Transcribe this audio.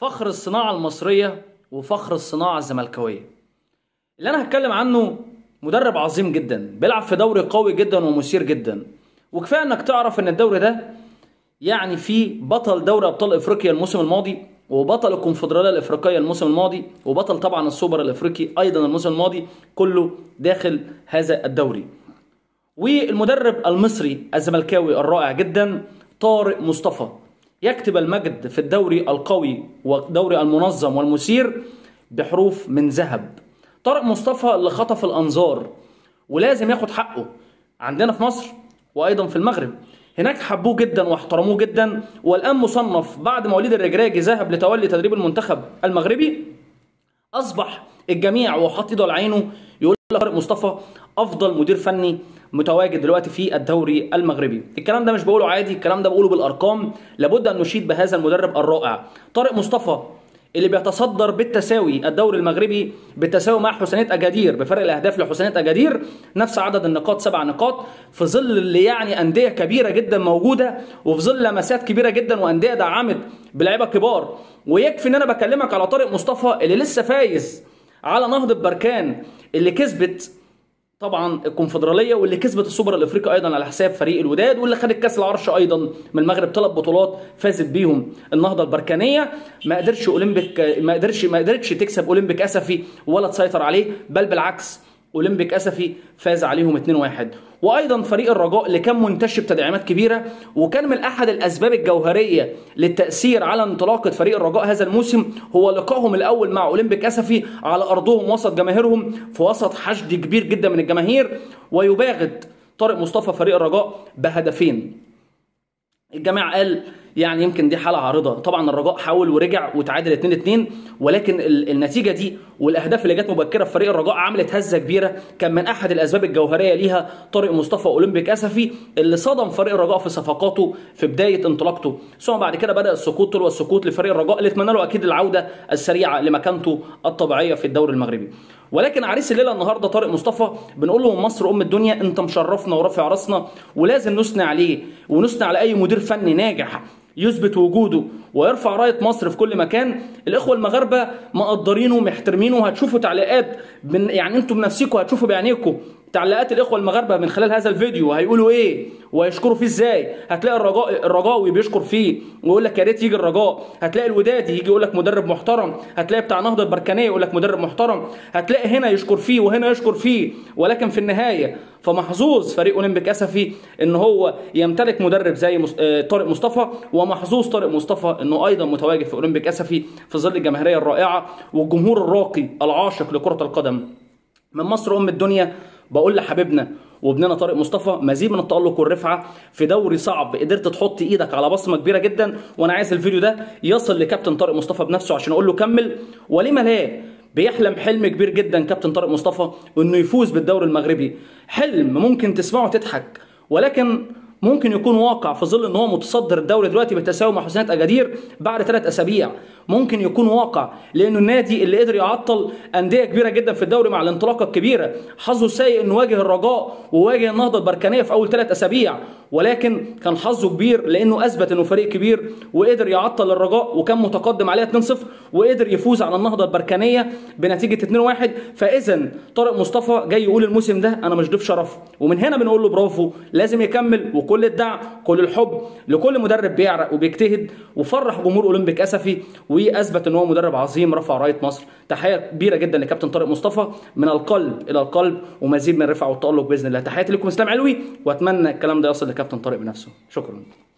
فخر الصناعة المصرية وفخر الصناعة الزملكاوية اللي أنا هتكلم عنه مدرب عظيم جدا بيلعب في دوري قوي جدا ومثير جدا وكفاية إنك تعرف إن الدوري ده يعني فيه بطل دوري أبطال إفريقيا الموسم الماضي وبطل الكونفدرالية الإفريقية الموسم الماضي وبطل طبعا السوبر الإفريقي أيضا الموسم الماضي كله داخل هذا الدوري والمدرب المصري الزملكاوي الرائع جدا طارق مصطفى يكتب المجد في الدوري القوي والدوري المنظم والمثير بحروف من ذهب طارق مصطفى اللي خطف الانظار ولازم ياخد حقه عندنا في مصر وايضا في المغرب هناك حبوه جدا واحترموه جدا والان مصنف بعد ما وليد الرجراجي ذهب لتولي تدريب المنتخب المغربي اصبح الجميع وحط ايده على عينه يقول لك طارق مصطفى افضل مدير فني متواجد دلوقتي في الدوري المغربي الكلام ده مش بقوله عادي الكلام ده بقوله بالارقام لابد ان نشيد بهذا المدرب الرائع طارق مصطفى اللي بيتصدر بالتساوي الدوري المغربي بالتساوي مع حسينيه اجادير بفرق الاهداف لحسينيه اجادير نفس عدد النقاط سبع نقاط في ظل اللي يعني انديه كبيره جدا موجوده وفي ظل لمسات كبيره جدا وانديه دعمت بلعيبه كبار ويكفي ان انا بكلمك على طارق مصطفى اللي لسه فايز على نهضه بركان اللي كسبت طبعا الكونفدراليه واللي كسبت السوبر الافريقي ايضا على حساب فريق الوداد واللي خدت كاس العرش ايضا من المغرب ثلاث بطولات فازت بيهم النهضه البركانيه ما قدرش اولمبيك ما قدرش ما قدرتش تكسب اولمبيك اسفي ولا تسيطر عليه بل بالعكس اولمبيك اسفي فاز عليهم 2-1 وايضا فريق الرجاء اللي كان منتشر بتدعيمات كبيره وكان من احد الاسباب الجوهريه للتاثير على انطلاقه فريق الرجاء هذا الموسم هو لقائهم الاول مع اولمبيك اسفي على ارضهم وسط جماهيرهم في وسط حشد كبير جدا من الجماهير ويباغت طارق مصطفى فريق الرجاء بهدفين الجميع قال يعني يمكن دي حاله عارضه طبعا الرجاء حاول ورجع وتعادل 2 2 ولكن النتيجه دي والاهداف اللي جت مبكره في فريق الرجاء عملت هزه كبيره كان من احد الاسباب الجوهريه ليها طارق مصطفى اولمبيك اسفي اللي صدم فريق الرجاء في صفقاته في بدايه انطلاقته ثم بعد كده بدا السقوط تلو السقوط لفريق الرجاء اللي اتمنى له اكيد العوده السريعه لمكانته الطبيعيه في الدوري المغربي ولكن عريس الليله النهارده طارق مصطفى بنقول له من مصر ام الدنيا انت مشرفنا ورافع راسنا ولازم نثني عليه ونثني على اي مدير فني ناجح يثبت وجوده ويرفع رايه مصر في كل مكان الاخوه المغاربه مقدرينه ومحترمينه هتشوفوا تعليقات من يعني انتم بنفسكم هتشوفوا بعينيكم تعليقات الاخوه المغاربه من خلال هذا الفيديو هيقولوا ايه وهيشكروا فيه ازاي هتلاقي الرجاء الرجاوي بيشكر فيه ويقول لك يا ريت يجي الرجاء هتلاقي الودادي يجي يقول لك مدرب محترم هتلاقي بتاع نهضه البركانيه يقول لك مدرب محترم هتلاقي هنا يشكر فيه وهنا يشكر فيه ولكن في النهايه فمحظوظ فريق اولمبيك اسفي ان هو يمتلك مدرب زي مس... آه طارق مصطفى ومحظوظ طارق مصطفى انه ايضا متواجد في اولمبيك اسفي في ظل الجماهيريه الرائعه والجمهور الراقي العاشق لكره القدم من مصر ام الدنيا بقول لحبيبنا وابننا طارق مصطفى مزيد من التألق والرفعة في دوري صعب قدرت تحط ايدك على بصمة كبيرة جدا وانا عايز الفيديو ده يصل لكابتن طارق مصطفى بنفسه عشان اقول له كمل ولما لا بيحلم حلم كبير جدا كابتن طارق مصطفى انه يفوز بالدوري المغربي حلم ممكن تسمعه تضحك ولكن ممكن يكون واقع في ظل ان هو متصدر الدوري دلوقتي بالتساوي مع حسينات اجادير بعد ثلاث اسابيع ممكن يكون واقع لانه النادي اللي قدر يعطل انديه كبيره جدا في الدوري مع الانطلاقه الكبيره حظه السيء انه واجه الرجاء وواجه النهضه البركانيه في اول ثلاث اسابيع ولكن كان حظه كبير لانه اثبت انه فريق كبير وقدر يعطل الرجاء وكان متقدم عليها 2-0 وقدر يفوز على النهضه البركانيه بنتيجه 2-1 فاذا طارق مصطفى جاي يقول الموسم ده انا مش ضيف شرف ومن هنا بنقول له برافو لازم يكمل وكل الدعم كل الحب لكل مدرب بيعرق وبيجتهد وفرح جمهور اولمبيك اسفي واثبت ان هو مدرب عظيم رفع رايه مصر تحيه كبيره جدا لكابتن طارق مصطفى من القلب الى القلب ومزيد من الرفعه والتالق باذن الله تحياتي لكم اسلام علوي واتمنى الكلام ده يصل لكابتن طارق بنفسه شكرا